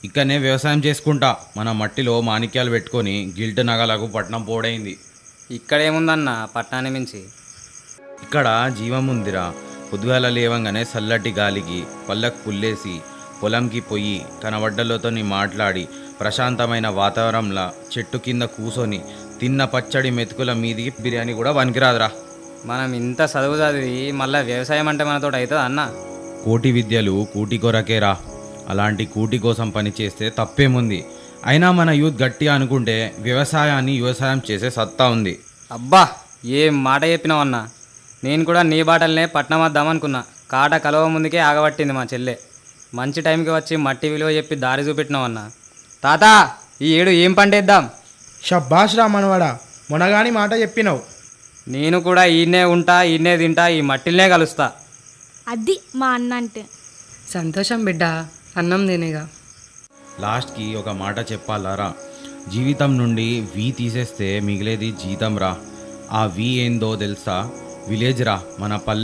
ఇక్కడనే వ్యవసాయం చేసుకుంటా మన మట్టిలో మాణిక్యాలు పెట్టుకొని గిల్ట్ నగలకు పట్నం పోడైంది ఇక్కడేముందన్న పట్నాన్ని మించి ఇక్కడ జీవం ఉందిరా పొద్దుగాల లేవంగానే చల్లటి గాలికి పళ్ళకు పుల్లేసి పొలంకి పొయ్యి కనబడ్డలతోని మాట్లాడి ప్రశాంతమైన వాతావరణంలో చెట్టు కింద కూసొని తిన్న పచ్చడి మెతుకుల మీదికి బిర్యానీ కూడా పనికిరాదురా మనం ఇంత చదువు చదివి మళ్ళీ వ్యవసాయం అంటే మనతో అవుతుంది అన్న కోటి విద్యలు కూటి కొరకేరా అలాంటి కూటి కోసం పని చేస్తే తప్పేముంది అయినా మన యూత్ గట్టిగా అనుకుంటే వ్యవసాయాన్ని వ్యవసాయం చేసే సత్తా ఉంది అబ్బా ఏం మాట చెప్పినావన్నా నేను కూడా నీ బాటలనే పట్నం వద్దామనుకున్నా కాట కలవ ముందుకే ఆగబట్టింది మా చెల్లె మంచి టైంకి వచ్చి మట్టి విలువ చెప్పి దారి చూపెట్టినావన్నా తాత ఈ ఏడు ఏం పంటేద్దాం షబ్బాష్ రా మనవాడా మొనగాని మాట చెప్పినావు నేను కూడా ఈయనే ఉంటా ఈయనే తింటా ఈ మట్టిల్నే కలుస్తా అది మా అన్న అంటే సంతోషం బిడ్డ అన్నం తినేగా లాస్ట్కి ఒక మాట చెప్పాలరా జీవితం నుండి వి తీసేస్తే మిగిలేది జీతం రా ఆ వి ఏందో తెలుసా విలేజ్ రా మన పల్లె